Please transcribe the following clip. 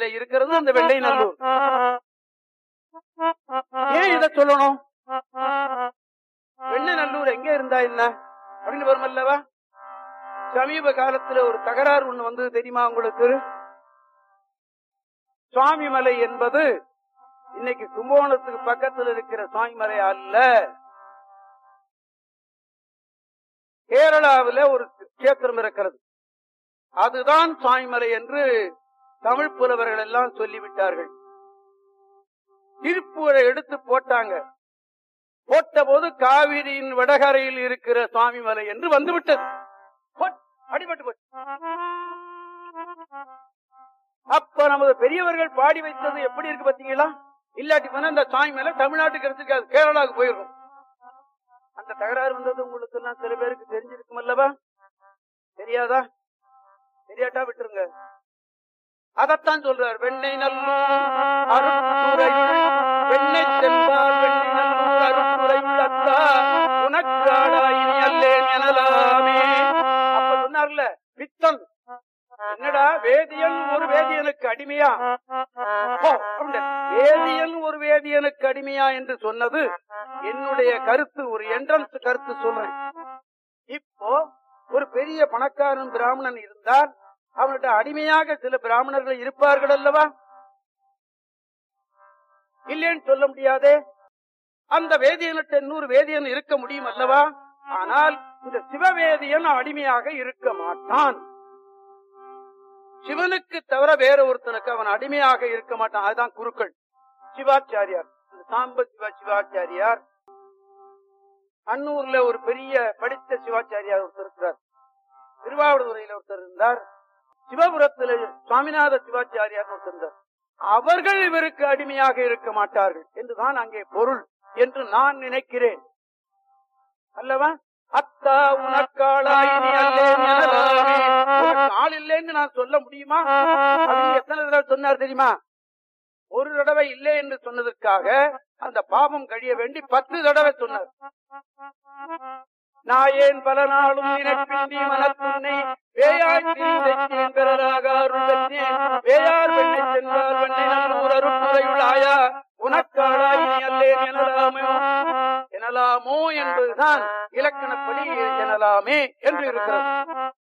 இருக்கிறது அந்த வெள்ளை நல்லூர் ஏன் இத சொல்லணும் வெள்ளை நல்லூர் எங்க இருந்தா என்ன அப்படின்னு வரும் அல்லவா சமீப காலத்துல ஒரு தகராறு ஒண்ணு வந்தது தெரியுமா உங்களுக்கு சுவாமிமலை என்பது இன்னைக்கு கும்பகோணத்துக்கு பக்கத்தில் இருக்கிற சுவாமிமலை அல்ல கேரளாவில ஒரு கஷேத்திரம் இருக்கிறது அதுதான் சுவாமிமலை என்று தமிழ் புலவர்கள் எல்லாம் சொல்லிவிட்டார்கள் திருப்பூரை எடுத்து போட்டாங்க போட்ட போது காவிரியின் வடகரையில் இருக்கிற சுவாமிமலை என்று வந்துவிட்டது போட், அடிபட்டு போச்சு அப்ப நமது பெரியவர்கள் பாடி வைத்தது எப்படி இருக்கு பாத்தீங்களா இல்லாட்டி போனா இந்த சாமி மேல தமிழ்நாட்டுக்கு எடுத்துக்காது கேரளாவுக்கு போயிருக்கும் அந்த தகராறு வந்தது உங்களுக்கு எல்லாம் சில பேருக்கு தெரிஞ்சிருக்கும் அல்லவா தெரியாதா தெரியாட்டா விட்டுருங்க அதத்தான் சொல்றார் வெண்ணெய் நல்லூர் அருட்துறையுள் வெண்ணெய் செல்வார் வெண்ணெய் நல்லூர் அருட்துறையுள் அத்தா உனக்காடாயினி அல்லேன் எனலாமே அப்ப சொன்னார்ல பித்தன் என்னடா வேதியன் ஒரு வேதியனுக்கு அடிமையா ஓ, அப்படின்ட்டு. வேதியன் ஒரு வேதியனுக்கு அடிமையா என்று சொன்னது என்னுடைய கருத்து ஒரு என்ட்ரன்ஸ் கருத்து சொல்றேன் இப்போ ஒரு பெரிய பணக்காரன் பிராமணன் இருந்தால் அவன்கிட்ட அடிமையாக சில பிராமணர்கள் இருப்பார்கள் அல்லவா இல்லைன்னு சொல்ல முடியாதே அந்த வேதியன்கிட்ட இன்னொரு வேதியன் இருக்க முடியும் அல்லவா ஆனால் இந்த சிவவேதியன் அடிமையாக இருக்க மாட்டான் சிவனுக்கு தவிர வேற ஒருத்தனுக்கு அவன் அடிமையாக இருக்க மாட்டான் அதுதான் குருக்கள் சிவாச்சாரியார் இந்த சாம்ப சிவ சிவாச்சாரியார் அன்னூர்ல ஒரு பெரிய படித்த சிவாச்சாரியார் ஒருத்தர் இருக்கிறார் திருவாவூர்துறையில ஒருத்தர் இருந்தார் சிவபுரத்துல சுவாமிநாத சிவாச்சாரியார் ஒருத்தர் இருந்தார் அவர்கள் இவருக்கு அடிமையாக இருக்க மாட்டார்கள் என்றுதான் அங்கே பொருள் என்று நான் நினைக்கிறேன் அல்லவா அத்தா உனக்காளாய் நீ அல்லேன் எனலாமே. உனக்கு ஆள் இல்லைன்னு நான் சொல்ல முடியுமா அப்படின்னு எத்தனை தடவை சொன்னார் தெரியுமா ஒரு தடவை இல்லை என்று சொன்னதற்காக அந்த பாவம் கழிய வேண்டி பத்து தடவை சொன்னார் நாயேன் பல நாளும் நினைப்பின்றி மனத்துன்னை வேயாய் திரிந்தேன் பிறராக அருள் பெற்றேன் வேயார் வெண்ணை சென்றார் வெண்ணை நல்லூர் அருட்துறையுள் ஆயா உனக்காளாய் நீ அல்லேன் எனலாமோ எனலாமோ என்பதுதான் இலக்கணப்படி எனலாமே என்று இருக்கிறது